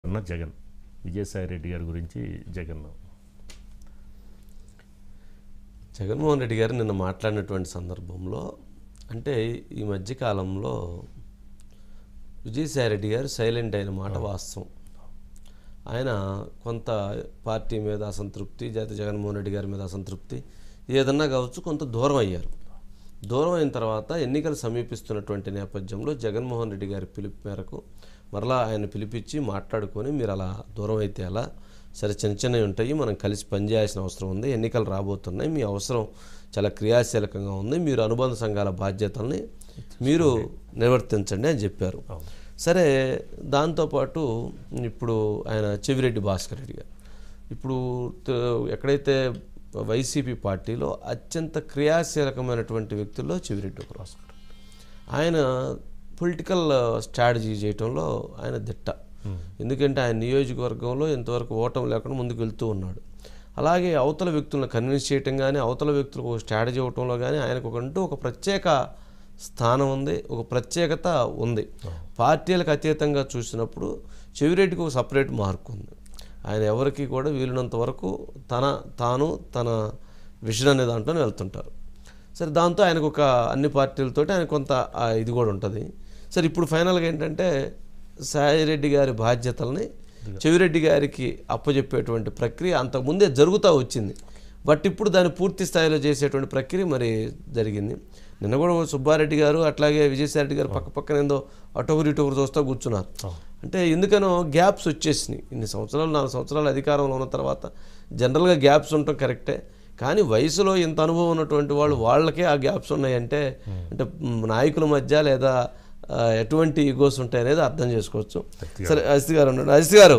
అన్న జగన్ విజయసాయి రెడ్డి గారి గురించి జగన్ జగన్మోహన్ రెడ్డి గారు నిన్న మాట్లాడినటువంటి సందర్భంలో అంటే ఈ మధ్యకాలంలో విజయసాయి రెడ్డి గారు సైలెంట్ అయిన మాట వాస్తవం ఆయన కొంత పార్టీ మీద అసంతృప్తి జాతి జగన్మోహన్ రెడ్డి గారి మీద అసంతృప్తి ఏదన్నా కావచ్చు కొంత దూరం అయ్యారు దూరం అయిన తర్వాత ఎన్నికలు సమీపిస్తున్నటువంటి నేపథ్యంలో జగన్మోహన్ రెడ్డి గారి పిలుపు మేరకు మరలా ఆయన పిలిపించి మాట్లాడుకొని మీరు అలా దూరం అయితే అలా సరే చిన్న చిన్నవి ఉంటాయి మనం కలిసి పనిచేయాల్సిన అవసరం ఉంది ఎన్నికలు రాబోతున్నాయి మీ అవసరం చాలా క్రియాశీలకంగా ఉంది మీరు అనుబంధ సంఘాల బాధ్యతల్ని మీరు నిర్వర్తించండి అని చెప్పారు సరే దాంతోపాటు ఇప్పుడు ఆయన చెవిరెడ్డి భాస్కర్ రెడ్డి గారు ఇప్పుడు త- ఎక్కడైతే వైసీపీ పార్టీలో అత్యంత క్రియాశీలకమైనటువంటి వ్యక్తుల్లో చెవిరెడ్డి ఒకరు ఆయన పొలిటికల్ స్ట్రాటజీ చేయటంలో ఆయన దిట్ట ఎందుకంటే ఆయన నియోజకవర్గంలో ఇంతవరకు ఓటమి లేకుండా ముందుకు వెళ్తూ ఉన్నాడు అలాగే అవతల వ్యక్తులను కన్విన్స్ చేయటం కానీ అవతల వ్యక్తులకు స్ట్రాటజీ ఇవ్వటంలో కానీ ఆయనకు ఒకంటూ ఒక ప్రత్యేక స్థానం ఉంది ఒక ప్రత్యేకత ఉంది పార్టీలకు అతీతంగా చూసినప్పుడు చెవిరెడ్డికి ఒక సపరేట్ మార్క్ ఉంది ఆయన ఎవరికి కూడా వీలున్నంత వరకు తన తాను తన విషన్ అనే దాంట్లో వెళ్తుంటారు సరే దాంతో ఆయనకు ఒక అన్ని పార్టీలతోటి ఆయన కొంత ఆ, ఇది కూడా ఉంటుంది సరే ఇప్పుడు ఫైనల్గా ఏంటంటే సాయిరెడ్డి గారి బాధ్యతల్ని చెవిరెడ్డి గారికి అప్పచెప్పేటువంటి ప్రక్రియ అంతకుముందే జరుగుతూ వచ్చింది బట్ ఇప్పుడు దాన్ని పూర్తి స్థాయిలో చేసేటువంటి ప్రక్రియ మరి జరిగింది నిన్న కూడా సుబ్బారెడ్డి గారు అట్లాగే విజయసాయిరెడ్డి గారు పక్క పక్కన ఏందో అటొకరు ఇటొకరు చూస్తూ కూర్చున్నారు అంటే ఎందుకనో గ్యాప్స్ వచ్చేసినాయి ఇన్ని సంవత్సరాలు నాలుగు సంవత్సరాలు అధికారంలో ఉన్న తర్వాత జనరల్గా గ్యాప్స్ ఉండటం కరెక్టే కానీ వయసులో ఇంత అనుభవం ఉన్నటువంటి వాళ్ళు వాళ్ళకే ఆ గ్యాప్స్ ఉన్నాయంటే అంటే మ్, నాయకుల మధ్య లేదా ఆ, ఎటువంటి ఈగోస్ ఉంటాయి అనేది అర్థం చేసుకోవచ్చు సరే అజిత్ గారు ఉన్నాడు అజిత్ గారు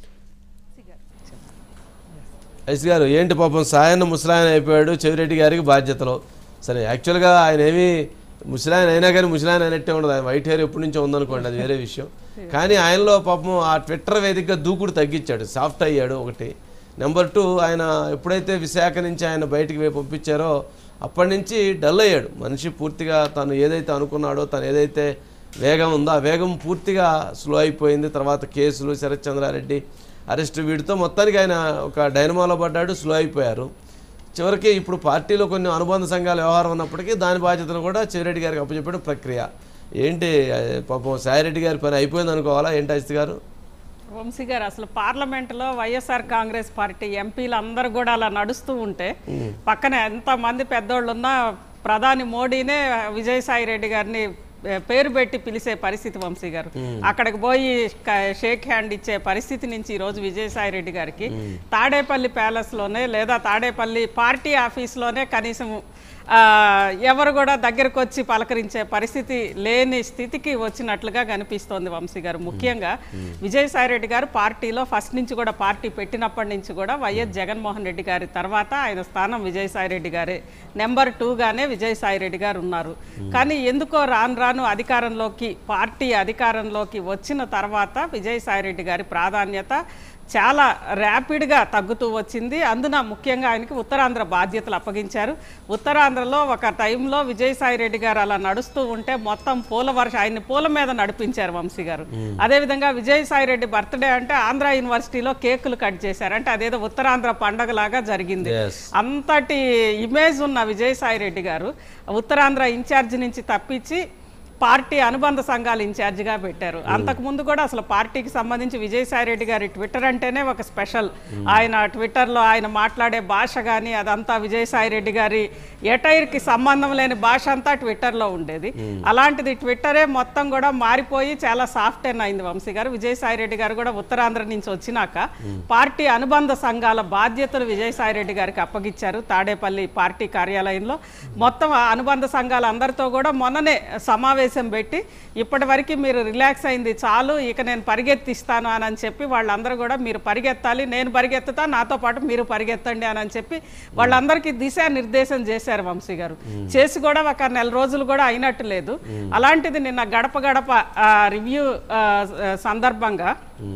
అజిత్ గారు ఏంటి పాపం సాయన్న ముసలాయన అయిపోయాడు చెవిరెడ్డి గారికి బాధ్యతలు సరే యాక్చువల్గా ఆయన ఏమి ముసలాయన అయినా కానీ ముసలాయన అయినట్టే ఉండదు ఆయన వైట్ హెయిర్ ఎప్పటి నుంచో ఉందనుకోండి అది వేరే విషయం కానీ ఆయనలో పాపం ఆ ట్విట్టర్ వేదికగా దూకుడు తగ్గించాడు సాఫ్ట్ అయ్యాడు ఒకటి నెంబర్ టూ ఆయన ఎప్పుడైతే విశాఖ నుంచి ఆయన బయటికి వే- పంపించారో అప్పటి నుంచి డల్ అయ్యాడు మనిషి పూర్తిగా తను ఏదైతే అనుకున్నాడో తను ఏదైతే వేగం ఉందో ఆ వేగం పూర్తిగా స్లో అయిపోయింది తర్వాత కేసులు శరత్ చంద్రారెడ్డి అరెస్ట్ వీటితో మొత్తానికి ఆయన ఒక డైనమాలో పడ్డాడు స్లో అయిపోయారు చివరికి ఇప్పుడు పార్టీలో కొన్ని అనుబంధ సంఘాల వ్యవహారం ఉన్నప్పటికీ దాని బాధ్యతను కూడా చెవిరెడ్డి గారికి అప్పచెప్పడం ప్రక్రియ ఏంటి ఆ, పాపం సాయిరెడ్డి గారి పని అయిపోయింది అనుకోవాలా ఏంటి అజిత్ గారు వంశీ గారు అసలు పార్లమెంట్లో వైఎస్ఆర్ కాంగ్రెస్ పార్టీ ఎంపీలు అందరూ కూడా అలా నడుస్తూ ఉంటే పక్కన ఎంతమంది పెద్దోళ్ళు ఉన్నా ప్రధాని మోడీనే విజయసాయి రెడ్డి గారిని ఏ, పేరు పెట్టి పిలిచే పరిస్థితి వంశీ గారు అక్కడికి పోయి క- షేక్ హ్యాండ్ ఇచ్చే పరిస్థితి నుంచి ఈ రోజు విజయసాయి రెడ్డి గారికి తాడేపల్లి ప్యాలెస్ లోనే లేదా తాడేపల్లి పార్టీ ఆఫీస్లోనే కనీసం ఆ, ఎవరు కూడా దగ్గరకు వచ్చి పలకరించే పరిస్థితి లేని స్థితికి వచ్చినట్లుగా కనిపిస్తోంది వంశీ గారు ముఖ్యంగా విజయసాయి రెడ్డి గారు పార్టీలో ఫస్ట్ నుంచి కూడా పార్టీ పెట్టినప్పటి నుంచి కూడా వైఎస్ జగన్మోహన్ రెడ్డి గారి తర్వాత ఆయన స్థానం విజయసాయి రెడ్డి గారే నెంబర్ టూగానే విజయసాయి రెడ్డి గారు ఉన్నారు కానీ ఎందుకో రాను రాను అధికారంలోకి పార్టీ అధికారంలోకి వచ్చిన తర్వాత విజయసాయి రెడ్డి గారి ప్రాధాన్యత చాలా ర్యాపిడ్గా తగ్గుతూ వచ్చింది అందున ముఖ్యంగా ఆయనకి ఉత్తరాంధ్ర బాధ్యతలు అప్పగించారు ఉత్తరాంధ్రలో ఒక టైంలో విజయసాయి రెడ్డి గారు అలా నడుస్తూ ఉంటే మొత్తం పూల వర్ష ఆయన్ని పూల మీద నడిపించారు వంశీ గారు అదేవిధంగా విజయసాయి రెడ్డి బర్త్డే అంటే ఆంధ్ర యూనివర్సిటీలో కేకులు కట్ చేశారు అంటే అదేదో ఉత్తరాంధ్ర పండగలాగా జరిగింది Yes. అంతటి ఇమేజ్ ఉన్న విజయసాయి రెడ్డి గారు ఉత్తరాంధ్ర ఇన్ఛార్జ్ నుంచి తప్పించి పార్టీ అనుబంధ సంఘాల ఇన్ఛార్జిగా పెట్టారు అంతకుముందు కూడా అసలు పార్టీకి సంబంధించి విజయసాయి రెడ్డి గారి ట్విట్టర్ అంటేనే ఒక స్పెషల్ ఆయన ట్విట్టర్లో ఆయన మాట్లాడే భాష కానీ అదంతా విజయసాయి రెడ్డి గారి ఎటైర్కి సంబంధం లేని భాష అంతా ట్విట్టర్లో ఉండేది అలాంటిది ట్విట్టరే మొత్తం కూడా మారిపోయి చాలా సాఫ్ట్ ఎన్ అయింది వంశీ గారు విజయసాయి రెడ్డి గారు కూడా ఉత్తరాంధ్ర నుంచి వచ్చినాక పార్టీ అనుబంధ సంఘాల బాధ్యతలు విజయసాయి రెడ్డి గారికి అప్పగించారు తాడేపల్లి పార్టీ కార్యాలయంలో మొత్తం ఆ అనుబంధ సంఘాల అందరితో కూడా మొన్ననే సమావేశం పెట్టి ఇప్పటి వరకు మీరు రిలాక్స్ అయింది చాలు ఇక నేను పరిగెత్తిస్తాను అని అని చెప్పి వాళ్ళందరూ కూడా మీరు పరిగెత్తాలి నేను పరిగెత్తుతా నాతో పాటు మీరు పరిగెత్తండి అని అని చెప్పి వాళ్ళందరికీ దిశానిర్దేశం చేశారు వంశీ గారు చేసి కూడా ఒక నెల రోజులు కూడా అయినట్టు లేదు అలాంటిది నిన్న గడప గడప రివ్యూ సందర్భంగా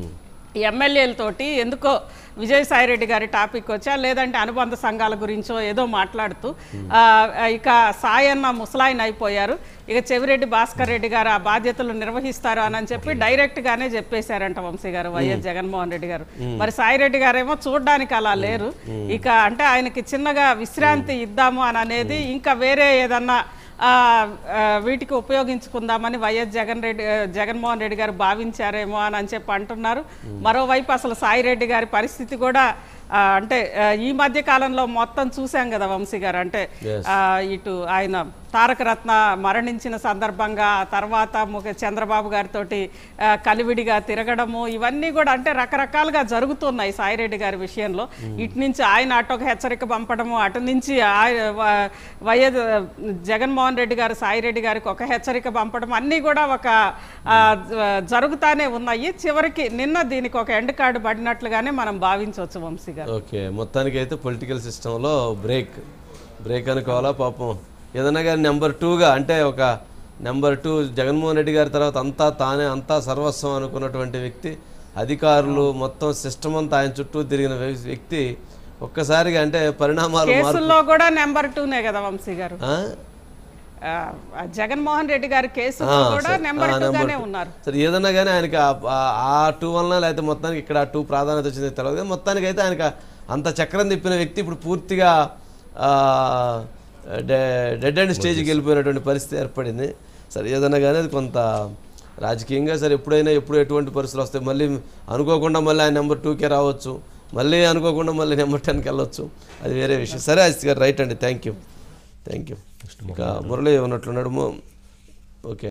ఎమ్మెల్యేలతోటి ఎందుకో విజయసాయిరెడ్డి గారి టాపిక్ వచ్చా లేదంటే అనుబంధ సంఘాల గురించో ఏదో మాట్లాడుతూ ఆ, ఇక సాయన్న ముసలాయన అయిపోయారు ఇక చెవిరెడ్డి భాస్కర్ రెడ్డి గారు ఆ బాధ్యతలు నిర్వహిస్తారు అని చెప్పి డైరెక్ట్ గానే చెప్పేశారంట వంశీ గారు వైఎస్ జగన్మోహన్ రెడ్డి గారు మరి సాయిరెడ్డి గారేమో చూడడానికి అలా లేరు ఇక అంటే ఆయనకి చిన్నగా విశ్రాంతి ఇద్దాము అని అనేది ఇంకా వేరే ఏదన్నా ఆ, ఆ, వీటికి ఉపయోగించుకుందామని వైఎస్ జగన్ రెడ్డి ఆ, జగన్మోహన్ రెడ్డి గారు భావించారేమో అని అని చెప్పి అంటున్నారు మరోవైపు అసలు సాయిరెడ్డి గారి పరిస్థితి కూడా ఆ, అంటే ఆ, ఈ మధ్య కాలంలో మొత్తం చూసాం కదా వంశీ గారు అంటే Yes. ఆ, ఇటు ఆయన తారక రత్న మరణించిన సందర్భంగా ఆ తర్వాత ముఖ చంద్రబాబు గారితో కలివిడిగా తిరగడము ఇవన్నీ కూడా అంటే రకరకాలుగా జరుగుతున్నాయి సాయిరెడ్డి గారి విషయంలో ఇటు నుంచి ఆయన అటు ఒక హెచ్చరిక పంపడము అటు నుంచి ఆయ- వ- వైఎస్ జగన్మోహన్ రెడ్డి గారు సాయిరెడ్డి గారికి ఒక హెచ్చరిక పంపడం అన్నీ కూడా ఒక ఆ, జ- జరుగుతానే ఉన్నాయి చివరికి నిన్న దీనికి ఒక ఎండ్ కార్డు పడినట్లుగానే మనం భావించవచ్చు వంశీ గారు ఓకే మొత్తానికి అయితే పొలిటికల్ సిస్టంలో బ్రేక్ బ్రేక్ అనుకోవాలా పాపం ఏదన్నా కానీ నెంబర్ టూగా అంటే ఒక నెంబర్ టూ జగన్మోహన్ రెడ్డి గారి తర్వాత అంతా తానే అంతా సర్వస్వం అనుకున్నటువంటి వ్యక్తి అధికారులు మొత్తం సిస్టమ్ అంతా ఆయన చుట్టూ తిరిగిన వ్య- వ్యక్తి ఒక్కసారిగా అంటే పరిణామాలు మార్పు కేసుల్లో కూడా నెంబర్ టూనే కదా వంశీ గారు ఆ? ఆ, ఆ జగన్మోహన్ రెడ్డి గారి కేసులో ఆ, కూడా సరే. నెంబర్ ఆ, టూ నెంబర్ గానే టూ. ఉన్నారు సరే ఏదన్నా కానీ ఆయనకి ఆ- ఆ- ఆ టూ వలన లేకపోతే మొత్తానికి ఇక్కడ ఆ టూ ప్రాధాన్యత వచ్చింది తెలియదు కానీ మొత్తానికి అయితే ఆయనకి అంత చక్రం తిప్పిన వ్యక్తి ఇప్పుడు పూర్తిగా ఆ, డె- డెడ్ అండ్ స్టేజ్కి వెళ్ళిపోయినటువంటి పరిస్థితి ఏర్పడింది సరే ఏదన్నా కానీ అది కొంత రాజకీయంగా సరే ఎప్పుడైనా ఎప్పుడు ఎటువంటి పరిస్థితులు వస్తాయి మళ్ళీ అనుకోకుండా మళ్ళీ ఆయన నెంబర్ టూకే రావచ్చు మళ్ళీ అనుకోకుండా మళ్ళీ నెంబర్ టెన్కి వెళ్ళొచ్చు అది వేరే విషయం సరే అజిత్ గారు రైట్ అండి థ్యాంక్ యూ థ్యాంక్ యూ ఇంకా మురళి ఉన్నట్లున్నాడు ము- ఓకే